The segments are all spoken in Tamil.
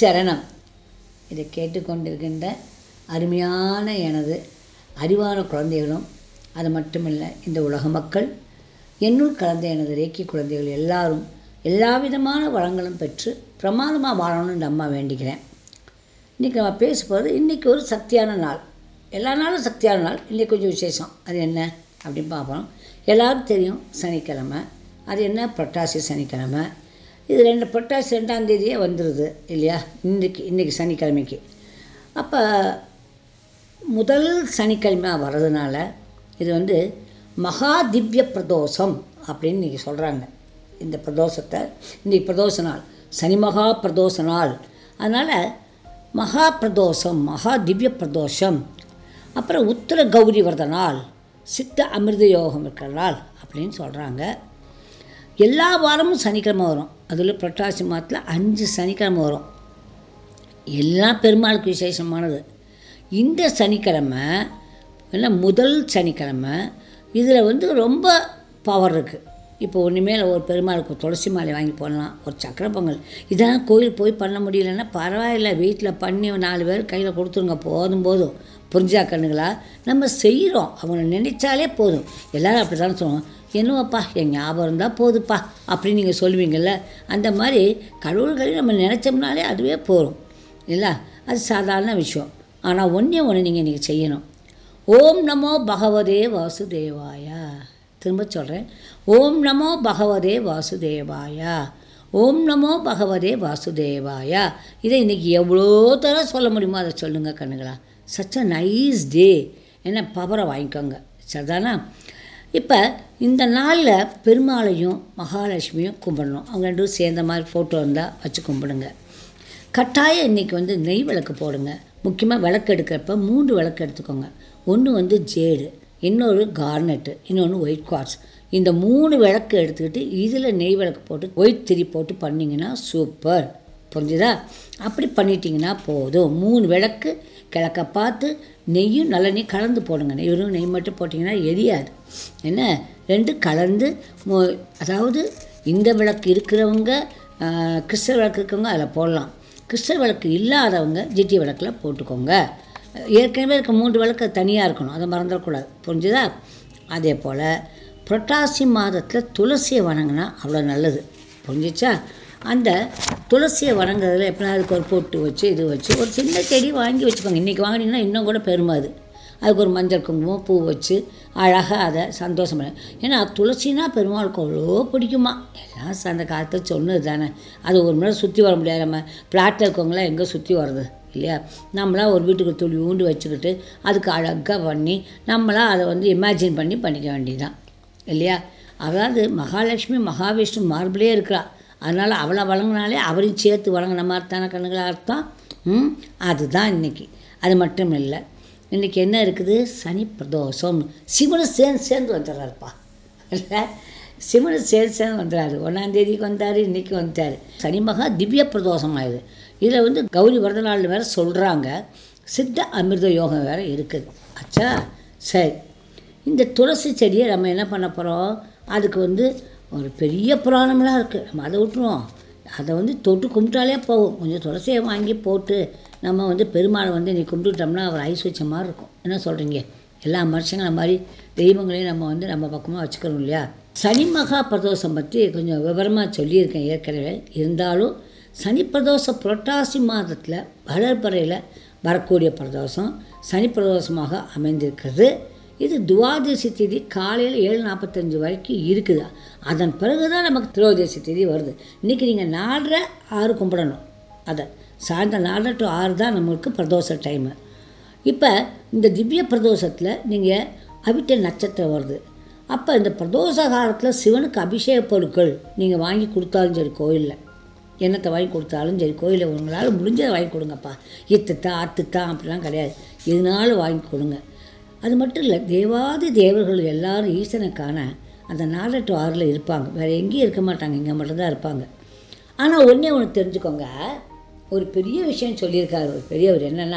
திருச்சரணம் இதை கேட்டுக்கொண்டிருக்கின்ற அருமையான எனது அறிவான குழந்தைகளும் அது மட்டுமில்லை இந்த உலக மக்கள் என்னுள் கலந்த எனது ரேக்கி குழந்தைகள் எல்லாரும் எல்லா விதமான வளங்களும் பெற்று பிரமாதமாக வாழணும்னு நம்ம வேண்டிக்கிறேன் இன்றைக்கி நம்ம பேச போகிறது இன்றைக்கி ஒரு சக்தியான நாள் எல்லா நாளும் சக்தியான நாள் இன்றைக்கி கொஞ்சம் விசேஷம் அது என்ன அப்படின்னு பார்ப்போம் எல்லாருக்கும் தெரியும் சனிக்கிழமை அது என்ன புரட்டாசி சனிக்கிழமை இது ரெண்டு புரட்டாசி ரெண்டாம் தேதியே வந்துடுது இல்லையா இன்றைக்கி இன்றைக்கி சனிக்கிழமைக்கு அப்போ முதல் சனிக்கிழமை வர்றதுனால இது வந்து மகா திவ்ய பிரதோஷம் அப்படின்னு இன்றைக்கி சொல்கிறாங்க இந்த பிரதோஷத்தை இன்றைக்கி பிரதோஷ நாள் சனி மகா பிரதோஷ நாள் அதனால் மகா பிரதோஷம் மகா திவ்ய பிரதோஷம் அப்புறம் உத்தர கௌரி விரத நாள் சித்த அமிர்த யோகம் இருக்கிற நாள் அப்படின்னு சொல்கிறாங்க எல்லா வாரமும் சனிக்கிழமை வரும் அதில் புரட்டாசி மாதத்தில் அஞ்சு சனிக்கிழமை வரும் எல்லாம் பெருமாளுக்கு விசேஷமானது இந்த சனிக்கிழமை இல்லை முதல் சனிக்கிழமை இதில் வந்து ரொம்ப பவர் இருக்குது இப்போ ஒன்றுமே இல்லை ஒரு பெருமாளுக்கு துளசி மாலை வாங்கி போடலாம் ஒரு சக்கரை பொங்கல் இதெல்லாம் கோயில் போய் பண்ண முடியலன்னா பரவாயில்ல வீட்டில் பண்ணி நாலு பேர் கையில் கொடுத்துருங்க போதும் போதும் புரிஞ்சா கண்ணுங்களா நம்ம செய்கிறோம் அவங்க நினைச்சாலே போதும் எல்லோரும் அப்படி தானே சொல்லுவோம் என்னவாப்பா என் ஞாபகம் இருந்தால் போதுப்பா அப்படின்னு நீங்கள் சொல்லுவீங்கள்ல அந்த மாதிரி கடவுள்களையும் நம்ம நினச்சோம்னாலே அதுவே போதும் இல்லை அது சாதாரண விஷயம் ஆனால் ஒன்றே ஒன்று நீங்கள் இன்றைக்கி செய்யணும் ஓம் நமோ பகவதே வாசுதேவாயா திரும்ப சொல்கிறேன் ஓம் நமோ பகவதே வாசுதேவாயா ஓம் நமோ பகவதே வாசுதேவாயா இதை இன்றைக்கி எவ்வளோ தடவை சொல்ல முடியுமோ அதை சொல்லுங்கள் கண்ணுங்களா சச் அ நைஸ் டே என்ன பவரை வாங்கிக்கோங்க சரிதானா இப்போ இந்த நாளில் பெருமாளையும் மகாலட்சுமியும் கும்பிடணும் அவங்க ரெண்டும் சேர்ந்த மாதிரி ஃபோட்டோ இருந்தால் வச்சு கும்பிடுங்க கட்டாயம் இன்றைக்கி வந்து நெய் விளக்கு போடுங்க முக்கியமாக விளக்கு எடுக்கிறப்ப மூன்று விளக்கு எடுத்துக்கோங்க ஒன்று வந்து ஜேடு இன்னொரு கார்னெட்டு இன்னொன்று ஒயிட் குவார்ட்ஸ் இந்த மூணு விளக்கு எடுத்துக்கிட்டு இதில் நெய் விளக்கு போட்டு ஒயிட் திரி போட்டு பண்ணிங்கன்னா சூப்பர் புரிஞ்சுதா அப்படி பண்ணிட்டீங்கன்னா போதும் மூணு விளக்கு கிழக்க பார்த்து நெய்யும் நல்லெண்ணெய் கலந்து போடுங்க நெய் வெறும் நெய் மட்டும் போட்டிங்கன்னா எரியாது என்ன ரெண்டு கலந்து மு- அதாவது இந்த விளக்கு இருக்கிறவங்க ஆஹ், கிறிஸ்தவ விளக்கு இருக்கவங்க அதில் போடலாம் கிறிஸ்தவ விளக்கு இல்லாதவங்க ஜிட்டி விளக்கில் போட்டுக்கோங்க ஏற்கனவே இருக்க மூன்று விளக்கு தனியாக இருக்கணும் அதை மறந்துடக்கூடாது புரிஞ்சுதா அதே போல் புரட்டாசி மாதத்தில் துளசியை வணங்கினா அவ்வளோ நல்லது புரிஞ்சிச்சா அந்த துளசியை வணங்குறதுல எப்படின்னா அதுக்கு ஒரு பொட்டு வச்சு இது வச்சு ஒரு சின்ன செடி வாங்கி வச்சுக்கோங்க இன்றைக்கி வாங்கினீங்கன்னா இன்னும் கூட பெருமை அது அதுக்கு ஒரு மஞ்சள் குங்குமம் பூ வச்சு அழகாக அதை சந்தோஷம் பண்ண ஏன்னா துளசினா பெருமாளுக்கு அவ்வளோ பிடிக்குமா எல்லாம் ச- அந்த காலத்தில் சொன்னது தானே அது ஒரு முறை சுற்றி வர முடியாது நம்ம பிளாட்டில் இருக்கவங்களாம் எங்கே சுற்றி வர்றது இல்லையா நம்மளா ஒரு வீட்டுக்கு துளி ஊண்டு வச்சுக்கிட்டு அதுக்கு அழகாக பண்ணி நம்மளா அதை வந்து இமேஜின் பண்ணி பண்ணிக்க வேண்டியதுதான் இல்லையா அதாவது மகாலட்சுமி மகாவிஷ்ணு மார்பிளே இருக்கிறா அதனால் அவளை வழங்கினாலே அவரையும் சேர்த்து வழங்கின மாதிரி தானே கண்ணுங்களா அர்த்தம் ம் அதுதான் இன்னைக்கு அது மட்டும் இல்லை இன்றைக்கி என்ன இருக்குது சனி பிரதோஷம் சிவனு சேர்ந்து சேர்ந்து வந்துடுறாருப்பா இல்லை சிவனு சேர்ந்து சேர்ந்து வந்துடுறாரு ஒன்றாந்தேதிக்கு வந்தார் இன்றைக்கி வந்துட்டார் சனி மகா திவ்ய பிரதோஷம் ஆகுது இதில் வந்து கௌரி விரத நாள் வேறு சொல்கிறாங்க சித்த அமிர்த யோகம் வேறு இருக்குது ஆச்சா சரி இந்த துளசி செடியை நம்ம என்ன பண்ண போகிறோம் அதுக்கு வந்து ஒரு பெரிய புராணம்லாம் இருக்குது நம்ம அதை விட்டுருவோம் அதை வந்து தொட்டு கும்பிட்டாலே போகும் கொஞ்சம் துளசியை வாங்கி போட்டு நம்ம வந்து பெருமாளை வந்து நீ கும்பிட்டுட்டோம்னா அவர் ஐஸ் வச்ச மாதிரி இருக்கும் என்ன சொல்கிறீங்க எல்லா மனுஷங்கள மாதிரி தெய்வங்களையும் நம்ம வந்து நம்ம பக்கமாக வச்சுக்கிறோம் இல்லையா சனி மகா பிரதோஷம் பற்றி கொஞ்சம் விவரமாக சொல்லியிருக்கேன் ஏற்கனவே இருந்தாலும் சனி பிரதோஷம் புரட்டாசி மாதத்தில் வளர்பறையில் வரக்கூடிய பிரதோஷம் சனி பிரதோஷமாக அமைந்திருக்கிறது இது துவாதசி தேதி காலையில் ஏழு நாற்பத்தஞ்சு வரைக்கும் இருக்குது அதன் பிறகு தான் நமக்கு திரோதசி தேதி வருது இன்றைக்கி நீங்கள் நாலரை ஆறு கும்பிடணும் அதை சாயந்தரம் நாலரை டு ஆறு தான் நம்மளுக்கு பிரதோஷ டைமு இப்போ இந்த திவ்ய பிரதோஷத்தில் நீங்கள் அவிட்ட நட்சத்திரம் வருது அப்போ இந்த பிரதோஷ காலத்தில் சிவனுக்கு அபிஷேக பொருட்கள் நீங்கள் வாங்கி கொடுத்தாலும் சரி கோயிலில் என்னத்தை வாங்கி கொடுத்தாலும் சரி கோயிலில் உங்களால் முடிஞ்சதை வாங்கி கொடுங்கப்பா இத்துத்தான் அத்துத்தான் அப்படிலாம் கிடையாது எதுனாலும் வாங்கி கொடுங்க அது மட்டும் இல்லை தேவாதி தேவர்கள் எல்லாரும் ஈசனுக்கான அந்த நாலு டு ஆறில் இருப்பாங்க வேறு எங்கேயும் இருக்க மாட்டாங்க இங்கே மட்டும்தான் இருப்பாங்க ஆனால் ஒன்றே ஒன்று தெரிஞ்சுக்கோங்க ஒரு பெரிய விஷயம் சொல்லியிருக்காரு ஒரு பெரியவர் என்னென்னா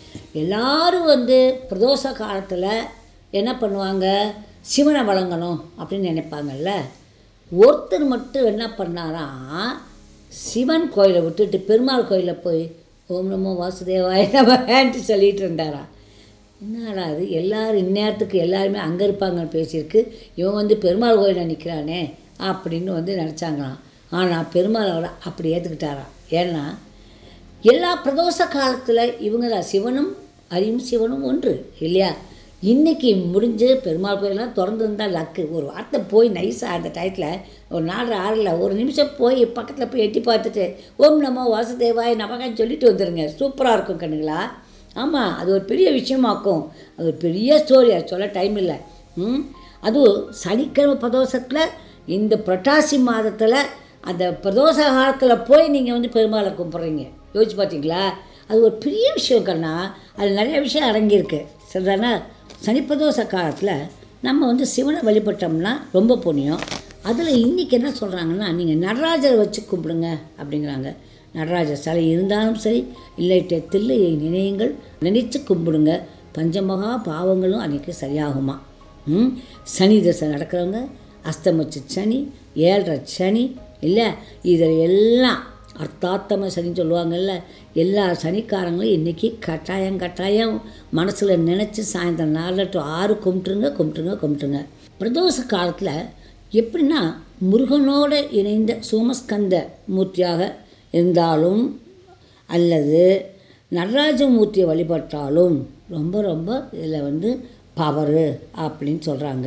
எல்லாரும் வந்து பிரதோஷ காலத்தில் என்ன பண்ணுவாங்க சிவனை வழங்கணும் அப்படின்னு நினைப்பாங்கல்ல ஒருத்தர் மட்டும் என்ன பண்ணாராம் சிவன் கோயிலை விட்டுட்டு பெருமாள் கோயிலில் போய் ஓம் நமோ வாசுதேவாய நமன்ட்டு சொல்லிட்டு இருந்தாரா என்னடா அது எல்லாரும் இந்நேரத்துக்கு எல்லாருமே அங்கே இருப்பாங்கன்னு பேசியிருக்கு இவன் வந்து பெருமாள் கோயிலில் நிற்கிறானே அப்படின்னு வந்து நினச்சாங்களாம் ஆனால் பெருமாள் அவரை அப்படி ஏற்றுக்கிட்டாராம் ஏன்னா எல்லா பிரதோஷ காலத்தில் இவங்க தான் சிவனும் அரியும் சிவனும் ஒன்று இல்லையா இன்னைக்கு முடிஞ்சு பெருமாள் கோயிலெலாம் திறந்து இருந்தால் லக்கு ஒரு வார்த்தை போய் நைஸாக அந்த டயத்தில் ஒரு நாலு ஆறில் ஒரு நிமிஷம் போய் பக்கத்தில் போய் எட்டி பார்த்துட்டு ஓம் நமோ வாசுதேவாய நமகான்னு சொல்லிட்டு வந்துடுங்க சூப்பராக இருக்கும் கண்ணுங்களா ஆமாம் அது ஒரு பெரிய விஷயமாக்கும் அது ஒரு பெரிய ஸ்டோரி அது சொல்ல டைம் இல்லை ம் அதுவும் சனிக்கிழமை பிரதோஷத்தில் இந்த புரட்டாசி மாதத்தில் அந்த பிரதோஷ காலத்தில் போய் நீங்கள் வந்து பெருமாளை கும்பிட்றீங்க யோசிச்சு பார்த்தீங்களா அது ஒரு பெரிய விஷயம் கண்ணா அது நிறைய விஷயம் அடங்கியிருக்கு சரிதானே சனிப்பிரதோஷ காலத்தில் நம்ம வந்து சிவனை வழிபட்டோம்னா ரொம்ப புண்ணியம் அதில் இன்றைக்கி என்ன சொல்கிறாங்கன்னா நீங்கள் நடராஜரை வச்சு கும்பிடுங்க அப்படிங்கிறாங்க நடராஜர் சிலை இருந்தாலும் சரி இல்லைட்ட தில்லையை நினையுங்கள் நினைத்து கும்பிடுங்க பஞ்சமகா பாவங்களும் அன்றைக்கி சரியாகுமா ம் சனி தசை நடக்கிறவங்க அஸ்தமச்சு சனி ஏழரை சனி இல்லை இதில் எல்லாம் அர்த்தாத்தம சனின்னு சொல்லுவாங்கல்ல எல்லா சனிக்காரங்களும் இன்றைக்கி கட்டாயம் கட்டாயம் மனசில் நினச்சி சாயந்தரம் நாலு டு ஆறு கும்பிட்டுருங்க கும்பிட்டுருங்க கும்பிட்டுருங்க பிரதோஷ காலத்தில் எப்படின்னா முருகனோடு இணைந்த சோமஸ்கந்த மூர்த்தியாக இருந்தாலும் அல்லது நடராஜமூர்த்தியை வழிபட்டாலும் ரொம்ப ரொம்ப இதில் வந்து பவரு அப்படின்னு சொல்கிறாங்க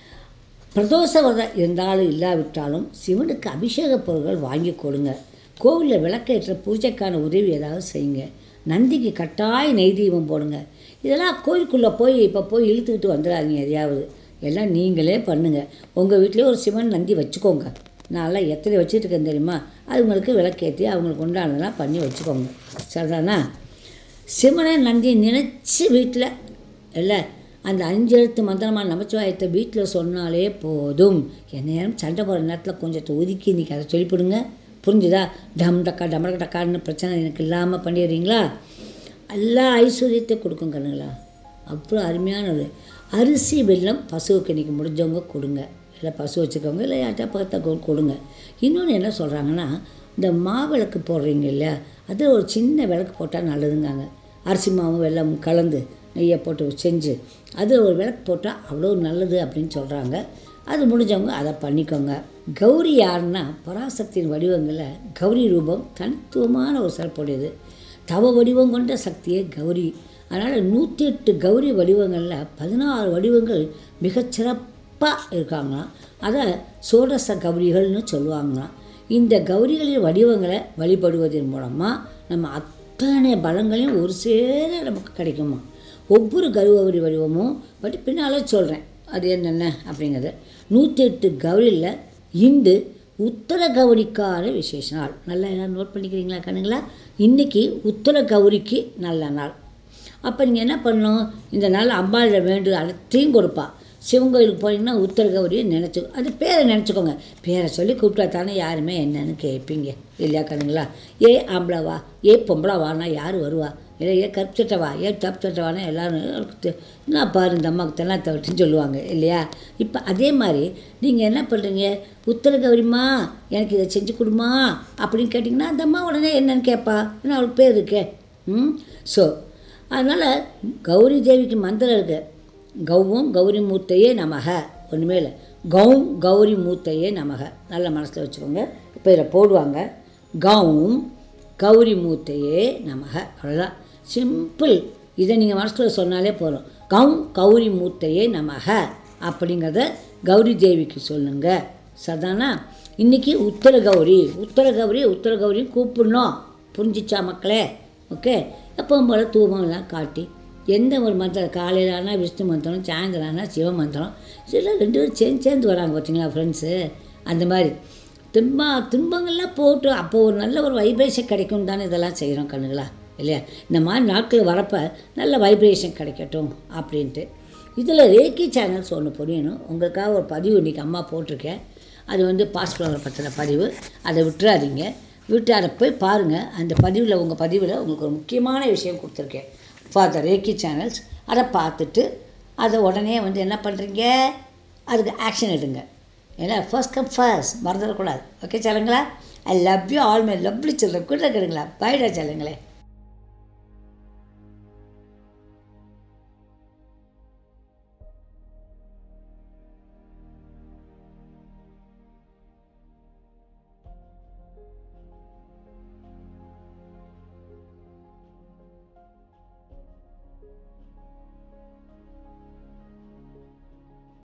பிரதோஷ விரதம் இருந்தாலும் இல்லாவிட்டாலும் சிவனுக்கு அபிஷேக பொருட்கள் வாங்கி கொடுங்க கோவிலில் விளக்கேற்ற பூஜைக்கான உதவி ஏதாவது செய்யுங்க நந்திக்கு கட்டாய நெய் தீபம் போடுங்க இதெல்லாம் கோயிலுக்குள்ளே போய் இப்போ போய் இழுத்துக்கிட்டு வந்துடாதீங்க எதையாவது எல்லாம் நீங்களே பண்ணுங்கள் உங்கள் வீட்டிலே ஒரு சிவன் நந்தி வச்சுக்கோங்க நான்லாம் எத்தனை வச்சுட்டு இருக்கேன் தெரியுமா அவங்களுக்கு விளக்கேற்றி அவங்களுக்கு உண்டானதெல்லாம் பண்ணி வச்சுக்கோங்க சரிதானா சிவனை நந்தியை நினச்சி வீட்டில் இல்லை அந்த அஞ்சு எழுத்து மந்திரமான நமச்சிவாயத்தை வீட்டில் சொன்னாலே போதும் என் நேரம் சண்டை போடுற நேரத்தில் கொஞ்சத்தை ஒதுக்கி இன்றைக்கி அதை சொல்லிவிடுங்க புரிஞ்சுதா டம் டக்கா டமரக டக்கான்னு பிரச்சனை எனக்கு இல்லாமல் பண்ணிடுறீங்களா எல்லா ஐஸ்வர்யத்தை கொடுக்கும் கண்ணுங்களா அவ்வளோ அருமையானது அரிசி வெல்லம் பசுவுக்கு இன்றைக்கி முடிஞ்சவங்க கொடுங்க இல்லை பசு வச்சுக்கோங்க இல்லை யார்கிட்ட பக்கத்தை கொ- கொடுங்க இன்னொன்று என்ன சொல்கிறாங்கன்னா இந்த மாவிளக்கு போடுறீங்க இல்லையா அது ஒரு சின்ன விளக்கு போட்டால் நல்லதுங்காங்க அரிசி மாவு வெல்லம் கலந்து நெய்யை போட்டு செஞ்சு அது ஒரு விளக்கு போட்டால் அவ்வளோ நல்லது அப்படின்னு சொல்கிறாங்க அது முடிஞ்சவங்க அதை பண்ணிக்கோங்க கௌரி யாருன்னா பராசக்தியின் வடிவங்களில் கௌரி ரூபம் தனித்துவமான ஒரு சிறப்புடையது தவ வடிவம் கொண்ட சக்தியே கௌரி அதனால் நூற்றி எட்டு கௌரி வடிவங்களில் பதினாறு வடிவங்கள் மிகச்சிறப்பாக இருக்காங்களாம் அதை சோடச கௌரிகள்னு சொல்லுவாங்களாம் இந்த கௌரிகளின் வடிவங்களை வழிபடுவதன் மூலமாக நம்ம அத்தனை பலங்களையும் ஒரு சேர நமக்கு கிடைக்குமா ஒவ்வொரு கௌரி வடிவமும் பட் பின்னால் சொல்கிறேன் அது என்னென்ன அப்படிங்கிறது நூற்றி எட்டு கௌரியில் இந்து உத்தர கௌரிக்கான விசேஷ நாள் நல்லா எல்லாரும் நோட் பண்ணிக்கிறீங்களா கண்ணுங்களா இன்றைக்கி உத்தர கௌரிக்கு நல்ல நாள் அப்போ நீங்கள் என்ன பண்ணணும் இந்த நாள் அம்பாளில் வேண்டு அனைத்தையும் கொடுப்பா சிவன் கோயிலுக்கு போனீங்கன்னா உத்தர கௌரியை நினச்சி அது பேரை நினச்சிக்கோங்க பேரை சொல்லி கூப்பிட்டா தானே யாருமே என்னன்னு கேட்பீங்க இல்லையா கண்ணுங்களா ஏ ஆம்பளவா ஏ பொம்பளவானா யார் வருவா இல்லை ஏ கருப்பு சட்டவா ஏ தப்பு சட்டவானா எல்லாரும் நான் பாரு இந்த அம்மாவுக்கு தெல்லாம் தவிட்டுன்னு சொல்லுவாங்க இல்லையா இப்போ அதே மாதிரி நீங்கள் என்ன பண்ணுறீங்க உத்தர கௌரிம்மா எனக்கு இதை செஞ்சு கொடுமா அப்படின்னு கேட்டிங்கன்னா அந்த அம்மா உடனே என்னன்னு கேட்பா ஏன்னா அவளுக்கு பேர் இருக்கே ம் ஸோ அதனால் கௌரி தேவிக்கு மந்திரம் இருக்கு கௌவும் கௌரி மூர்த்தையே நமக ஒன்றுமே இல்லை கௌம் கௌரி மூர்த்தையே நமக நல்ல மனசில் வச்சுக்கோங்க இப்போ இதில் போடுவாங்க கௌம் கௌரி மூர்த்தையே நமக அவ்வளோதான் சிம்பிள் இதை நீங்கள் மனசில் சொன்னாலே போதும் கௌம் கௌரி மூர்த்தையே நமக அப்படிங்கிறத கௌரி தேவிக்கு சொல்லுங்க சதானா இன்னைக்கு உத்தர கௌரி உத்தர கௌரி உத்தர கௌரி கூப்பிடணும் புரிஞ்சிச்சா மக்களே ஓகே எப்பவும் போல் தூபம்லாம் காட்டி எந்த ஒரு மந்திரம் காலையில் ஆனால் விஷ்ணு மந்திரம் சாயந்தரம் ஆனால் சிவ மந்திரம் இதெல்லாம் ரெண்டு பேரும் சேர்ந்து சேர்ந்து வராங்க பார்த்தீங்களா ஃப்ரெண்ட்ஸு அந்த மாதிரி துன்பா துன்பங்கள்லாம் போட்டு அப்போ ஒரு நல்ல ஒரு வைப்ரேஷன் கிடைக்கும் தானே இதெல்லாம் செய்கிறோம் கண்ணுங்களா இல்லையா இந்த மாதிரி நாட்கள் வரப்போ நல்ல வைப்ரேஷன் கிடைக்கட்டும் அப்படின்ட்டு இதில் ரேக்கி சேனல்ஸ் ஒன்று புரியணும் உங்களுக்காக ஒரு பதிவு இன்றைக்கி அம்மா போட்டிருக்கேன் அது வந்து பாஸ்போர்ட் பற்றின பதிவு அதை விட்டுறாதீங்க விட்டு அதை போய் பாருங்கள் அந்த பதிவில் உங்கள் பதிவில் உங்களுக்கு ஒரு முக்கியமான விஷயம் கொடுத்துருக்கேன் ஃபார் த ரேக்கி சேனல்ஸ் அதை பார்த்துட்டு அதை உடனே வந்து என்ன பண்ணுறீங்க அதுக்கு ஆக்ஷன் எடுங்க ஏன்னா ஃபர்ஸ்ட் கம் ஃபர்ஸ்ட் மறந்துடக்கூடாது ஓகே சரிங்களா I love you all my lovely children கூட கேளுங்களா பைடா செல்லுங்களே